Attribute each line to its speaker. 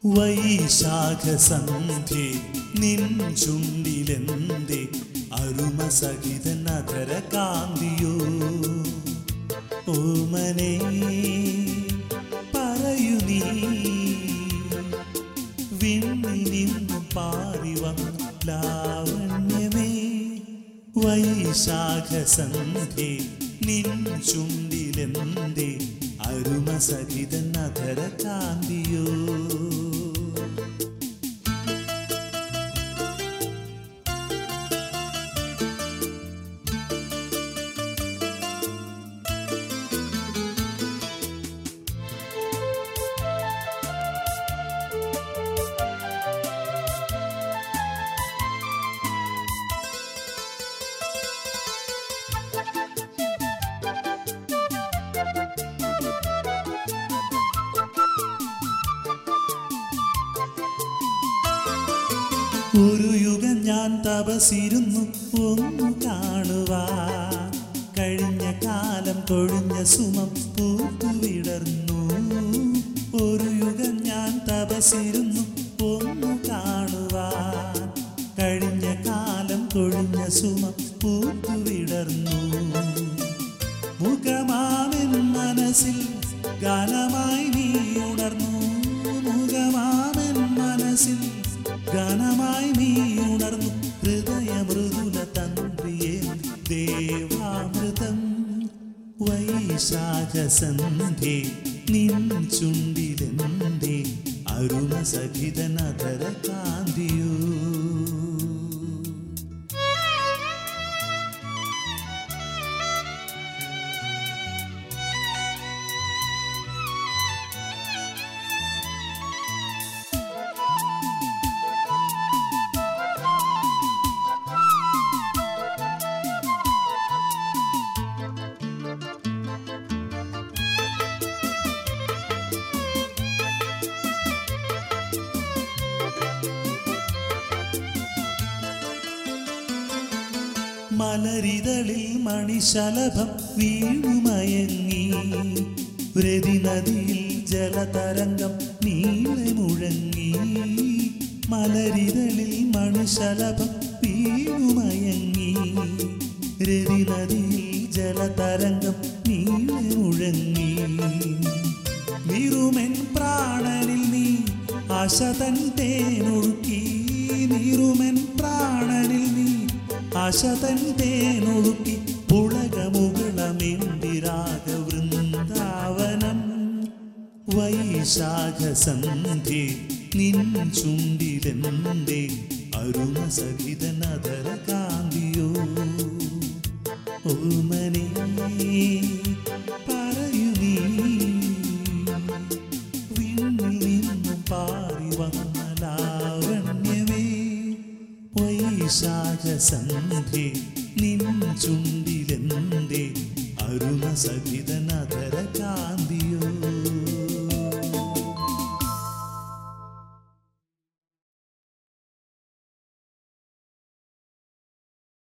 Speaker 1: വൈശാഖസന്ധ്യേ നിൻ ചുണ്ടിലെന്തേ അരുമ സഹിതൻ അധര കാന്തിയോ ഓമനേ പറയൂ നീ വിണ്ണിൽ നിന്നും പാറി വന്ന ലാവണ്യമേ വൈശാഖസന്ധ്യേ നിൻ ചുണ്ടിലെന്തേ അരുമ സഹിതൻ അധര കാന്തിയോ ഒരു യുഗം ഞാൻ തപസിരുന്നു ഒന്നു കാണുവാൻ കഴിഞ്ഞ കാലം കൊഴിഞ്ഞ സുമം പൂത്തുവിടർന്നു ഒരു യുഗം ഞാൻ തപസിരുന്നു ഒന്നു കാണുവാൻ കഴിഞ്ഞ കാലം കൊഴിഞ്ഞ സുമം പൂത്തുവിടർന്നു മുഖമാമെൻ മനസ്സിൽ ഗാനമായി നീ ഉണർന്നു മുഖമാമെൻ മനസ്സിൽ ഗാനമായി നീ ഉണർന്നു ഹൃദയ മൃദുല തന്ത്രിയേ ദേവാമൃതം വൈശാഖസന്ധ്യേ നിൻ ചുണ്ടിലെന്തേ അരുണ സഹിതനധര കാന്തിയോ മലരിതളിൽ മണിശലഭം വീണുമയങ്ങി രതി നദിയിൽ ജലതരംഗം നീളെ മുഴങ്ങി മലരിതളിൽ മണിശലഭം വീണുമയങ്ങി രതി നദിയിൽ ജലതരംഗം നീളെ മുഴങ്ങി നിറുമെൻ പ്രാണനിൽ നീ ആശതൻ തേനൊഴുക്കി നിറുമെൻ പ്രാണനിൽ നീ ആശതൻ തേനൊഴുക്കി പുളകമുകളമെന്തിരാഗ വൃന്ദാവനം വൈശാഖസന്ധ്യേ നിൻ ചുണ്ടിലെന്തേ അരുണ സഹിതനധര കാന്തിയോ ഓമനേ പറയൂ നീ വിണ്ണിൽ നിന്നും പാറി വന്ന ലാവണ്യമേ വൈശാഖസന്ധ്യേ നിൻ ചുണ്ടിൽ